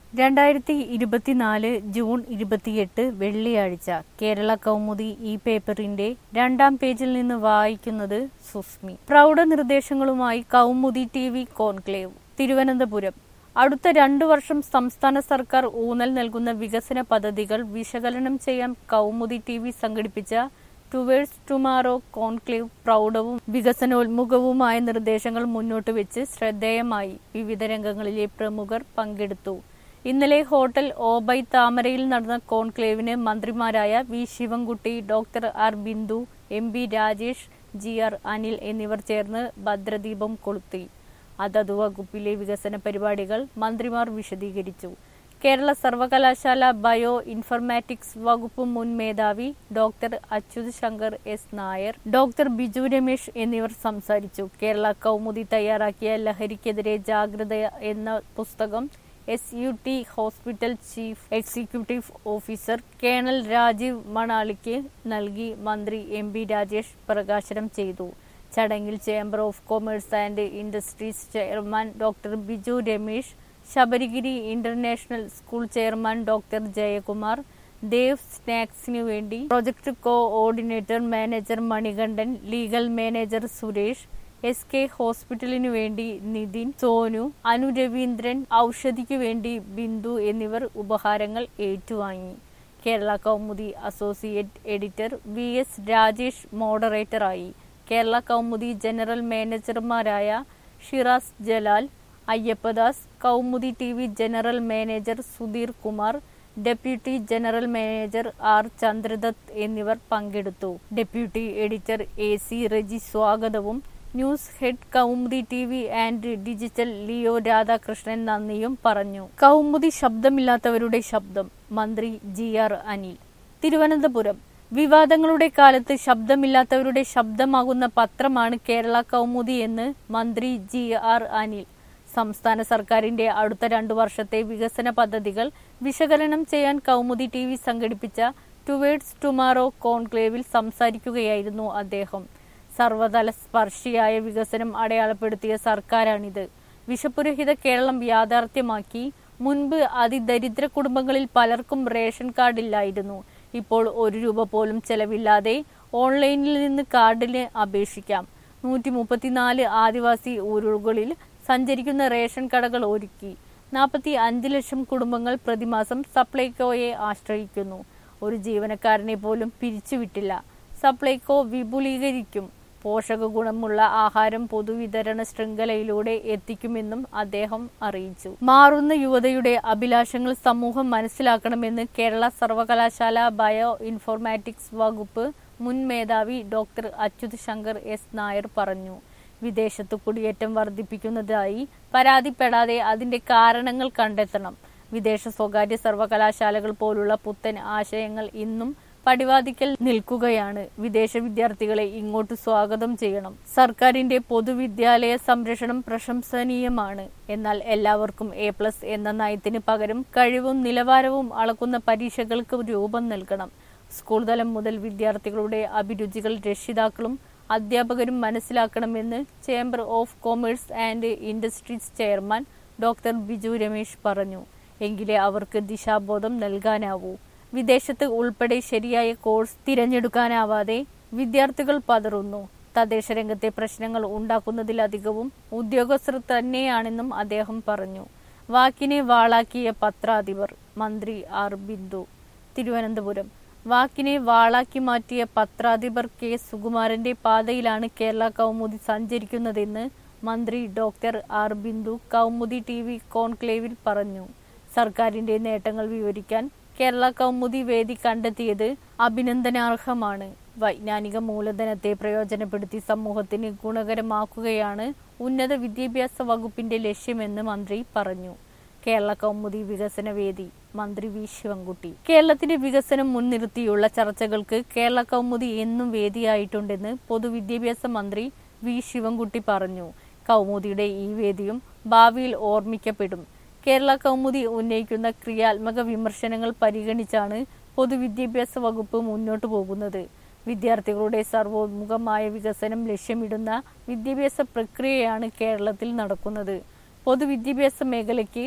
രണ്ടായിരത്തി ഇരുപത്തിനാല് ജൂൺ ഇരുപത്തിയെട്ട് വെള്ളിയാഴ്ച കേരള കൗമുദി ഈ പേപ്പറിന്റെ രണ്ടാം പേജിൽ നിന്ന് വായിക്കുന്നത് സുസ്മി പ്രൗഢ നിർദ്ദേശങ്ങളുമായി Kaumudi T V conclave Thiruvananthapuram അടുത്ത രണ്ടു വർഷം സംസ്ഥാന സർക്കാർ ഊന്നൽ നൽകുന്ന വികസന പദ്ധതികൾ വിശകലനം ചെയ്യാൻ കൗമുദി ടി വി സംഘടിപ്പിച്ച ടുവേഴ്സ് ടുമാറോ കോൺക്ലേവ് പ്രൗഢവും വികസനോന്മുഖവുമായ നിർദ്ദേശങ്ങൾ മുന്നോട്ട് വെച്ച് ശ്രദ്ധേയമായി വിവിധ രംഗങ്ങളിലെ പ്രമുഖർ പങ്കെടുത്തു ഇന്നലെ ഹോട്ടൽ ഓബൈ താമരയിൽ നടന്ന കോൺക്ലേവിന് മന്ത്രിമാരായ V Sivankutty doctor R Bindu M B Rajesh G R Anil എന്നിവർ ചേർന്ന് ഭദ്രദീപം കൊളുത്തി അതത് വകുപ്പിലെ വികസന പരിപാടികൾ മന്ത്രിമാർ വിശദീകരിച്ചു കേരള സർവകലാശാല ബയോ ഇൻഫർമാറ്റിക്സ് വകുപ്പ് മുൻ മേധാവി doctor Achyut Shankar S Nair doctor Biju Ramesh എന്നിവർ സംസാരിച്ചു കേരള കൗമുദി തയ്യാറാക്കിയ ലഹരിക്കെതിരെ ജാഗ്രത എന്ന പുസ്തകം S U T hospital chief executive officer colonel Rajeev മണാളിക്ക് നൽകി മന്ത്രി എം ബി രാജേഷ് പ്രകാശനം ചെയ്തു ചടങ്ങിൽ chamber of commerce and industries chairman doctor Biju Ramesh Sabarigiri international school chairman doctor Jayakumar Dev സ്നാക്സിനു വേണ്ടി project coordinator manager Manikandan legal manager Suresh S K ഹോസ്പിറ്റലിനു വേണ്ടി നിതിൻ സോനു അനു രവീന്ദ്രൻ ഔഷധിക്കു വേണ്ടി ബിന്ദു എന്നിവർ ഉപഹാരങ്ങൾ ഏറ്റുവാങ്ങി Kerala Kaumudi associate editor V S Rajesh മോഡറേറ്ററായി കേരള കൗമുദി ജനറൽ മാനേജർമാരായ Shiraz Jalal Ayyappadas Kaumudi T V general manager Sudheer Kumar deputy general manager R Chandradath എന്നിവർ പങ്കെടുത്തു deputy editor A C Reji സ്വാഗതവും news head Kaumudi T V and digital Leo Radhakrishnan നന്ദിയും പറഞ്ഞു കൗമുദി ശബ്ദമില്ലാത്തവരുടെ ശബ്ദം മന്ത്രി ജി ആർ അനിൽ തിരുവനന്തപുരം വിവാദങ്ങളുടെ കാലത്ത് ശബ്ദമില്ലാത്തവരുടെ ശബ്ദമാകുന്ന പത്രമാണ് കേരള കൗമുദി എന്ന് മന്ത്രി ജി ആർ അനിൽ സംസ്ഥാന സർക്കാരിന്റെ അടുത്ത രണ്ടു വർഷത്തെ വികസന പദ്ധതികൾ വിശകലനം ചെയ്യാൻ കൗമുദി ടി വി സംഘടിപ്പിച്ച ടുവേഡ്സ് ടുമാറോ കോൺക്ലേവിൽ സംസാരിക്കുകയായിരുന്നു അദ്ദേഹം സർവതല സ്പർശിയായ വികസനം അടയാളപ്പെടുത്തിയ സർക്കാരാണിത് വിശപ്പുരഹിത കേരളം യാഥാർത്ഥ്യമാക്കി മുൻപ് അതിദരിദ്ര കുടുംബങ്ങളിൽ പലർക്കും റേഷൻ കാർഡില്ലായിരുന്നു ഇപ്പോൾ ഒരു രൂപ പോലും ചെലവില്ലാതെ ഓൺലൈനിൽ നിന്ന് കാർഡിന് അപേക്ഷിക്കാം നൂറ്റി മുപ്പത്തിനാല് ആദിവാസി ഊരുകളിൽ സഞ്ചരിക്കുന്ന റേഷൻ കടകൾ ഒരുക്കി നാൽപ്പത്തി അഞ്ച് ലക്ഷം കുടുംബങ്ങൾ പ്രതിമാസം സപ്ലൈകോയെ ആശ്രയിക്കുന്നു ഒരു ജീവനക്കാരനെ പോലും പിരിച്ചുവിട്ടില്ല സപ്ലൈകോ വിപുലീകരിക്കും പോഷക ഗുണമുള്ള ആഹാരം പൊതുവിതരണ ശൃംഖലയിലൂടെ എത്തിക്കുമെന്നും അദ്ദേഹം അറിയിച്ചു മാറുന്ന യുവതയുടെ അഭിലാഷങ്ങൾ സമൂഹം മനസ്സിലാക്കണമെന്ന് കേരള സർവകലാശാല ബയോ ഇൻഫോർമാറ്റിക്സ് വകുപ്പ് മുൻ മേധാവി ഡോക്ടർ അച്യുത് ശങ്കർ എസ് നായർ പറഞ്ഞു വിദേശത്ത് കുടിയേറ്റം വർദ്ധിപ്പിക്കുന്നതായി പരാതിപ്പെടാതെ അതിന്റെ കാരണങ്ങൾ കണ്ടെത്തണം വിദേശ സ്വകാര്യ സർവകലാശാലകൾ പോലുള്ള പുത്തൻ ആശയങ്ങൾ ഇന്നും പടിവാതിക്കൽ നിൽക്കുകയാണ് വിദേശ വിദ്യാർത്ഥികളെ ഇങ്ങോട്ട് സ്വാഗതം ചെയ്യണം സർക്കാരിന്റെ പൊതുവിദ്യാലയ സംരക്ഷണം പ്രശംസനീയമാണ് എന്നാൽ എല്ലാവർക്കും എ പ്ലസ് എന്ന നയത്തിന് പകരം കഴിവും നിലവാരവും അളക്കുന്ന പരീക്ഷകൾക്ക് രൂപം നൽകണം സ്കൂൾ തലം മുതൽ വിദ്യാർത്ഥികളുടെ അഭിരുചികൾ രക്ഷിതാക്കളും അധ്യാപകരും മനസ്സിലാക്കണമെന്ന് chamber of commerce and industries chairman doctor Biju Ramesh പറഞ്ഞു എങ്കിലേ അവർക്ക് ദിശാബോധം നൽകാനാവൂ വിദേശത്ത് ഉൾപ്പെടെ ശരിയായ കോഴ്സ് തിരഞ്ഞെടുക്കാനാവാതെ വിദ്യാർത്ഥികൾ പതറുന്നു തദ്ദേശ രംഗത്തെ പ്രശ്നങ്ങൾ ഉണ്ടാക്കുന്നതിലധികവും ഉദ്യോഗസ്ഥർ തന്നെയാണെന്നും അദ്ദേഹം പറഞ്ഞു വാക്കിനെ വാളാക്കിയ പത്രാധിപർ മന്ത്രി ആർ ബിന്ദു തിരുവനന്തപുരം വാക്കിനെ വാളാക്കി മാറ്റിയ പത്രാധിപർ കെ സുകുമാരന്റെ പാതയിലാണ് കേരള കൗമുദി സഞ്ചരിക്കുന്നതെന്ന് മന്ത്രി doctor R Bindu Kaumudi T V കോൺക്ലേവിൽ പറഞ്ഞു സർക്കാരിന്റെ നേട്ടങ്ങൾ വിവരിക്കാൻ കേരള കൗമുദി വേദി കണ്ടെത്തിയത് അഭിനന്ദനാർഹമാണ് വൈജ്ഞാനിക മൂലധനത്തെ പ്രയോജനപ്പെടുത്തി സമൂഹത്തിന് ഗുണകരമാക്കുകയാണ് ഉന്നത വിദ്യാഭ്യാസ വകുപ്പിന്റെ ലക്ഷ്യമെന്ന് മന്ത്രി പറഞ്ഞു കേരള കൗമുദി വികസന വേദി മന്ത്രി വി ശിവൻകുട്ടി കേരളത്തിന്റെ വികസനം മുൻനിർത്തിയുള്ള ചർച്ചകൾക്ക് കേരള കൗമുദി എന്നും വേദിയായിട്ടുണ്ടെന്ന് പൊതുവിദ്യാഭ്യാസ മന്ത്രി വി ശിവൻകുട്ടി പറഞ്ഞു കൗമുദിയുടെ ഈ വേദിയും ഭാവിയിൽ ഓർമ്മിക്കപ്പെടും കേരള കൗമുദി ഉന്നയിക്കുന്ന ക്രിയാത്മക വിമർശനങ്ങൾ പരിഗണിച്ചാണ് പൊതുവിദ്യാഭ്യാസ വകുപ്പ് മുന്നോട്ടു പോകുന്നത് വിദ്യാർത്ഥികളുടെ സർവോന്മുഖമായ വികസനം ലക്ഷ്യമിടുന്ന വിദ്യാഭ്യാസ പ്രക്രിയയാണ് കേരളത്തിൽ നടക്കുന്നത് പൊതുവിദ്യാഭ്യാസ മേഖലയ്ക്ക്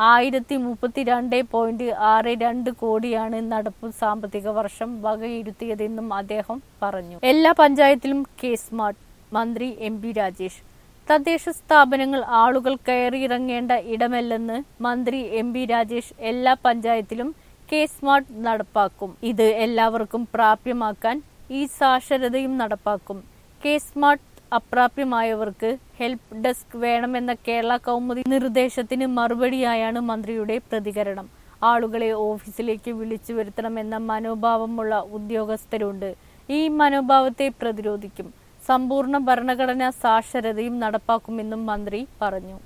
ആയിരത്തി മുപ്പത്തിരണ്ട് പോയിന്റ് ആറ് രണ്ട് കോടിയാണ് നടപ്പ് സാമ്പത്തിക വർഷം വകയിരുത്തിയതെന്നും അദ്ദേഹം പറഞ്ഞു എല്ലാ പഞ്ചായത്തിലും കെ സ്മാർട്ട് മന്ത്രി എം പി രാജേഷ് തദ്ദേശ സ്ഥാപനങ്ങൾ ആളുകൾ കയറിയിറങ്ങേണ്ട ഇടമല്ലെന്ന് മന്ത്രി എം പി രാജേഷ് എല്ലാ പഞ്ചായത്തിലും കെ സ്മാർട്ട് നടപ്പാക്കും ഇത് എല്ലാവർക്കും പ്രാപ്യമാക്കാൻ ഈ സാക്ഷരതയും നടപ്പാക്കും കെ സ്മാർട്ട് അപ്രാപ്യമായവർക്ക് ഹെൽപ്പ് ഡെസ്ക് വേണമെന്ന കേരള കൗമുദി നിർദ്ദേശത്തിന് മറുപടിയായാണ് മന്ത്രിയുടെ പ്രതികരണം ആളുകളെ ഓഫീസിലേക്ക് വിളിച്ചു വരുത്തണമെന്ന മനോഭാവമുള്ള ഉദ്യോഗസ്ഥരുണ്ട് ഈ മനോഭാവത്തെ പ്രതിരോധിക്കും സമ്പൂർണ്ണ ഭരണഘടനാ സാക്ഷരതയും നടപ്പാക്കുമെന്നും മന്ത്രി പറഞ്ഞു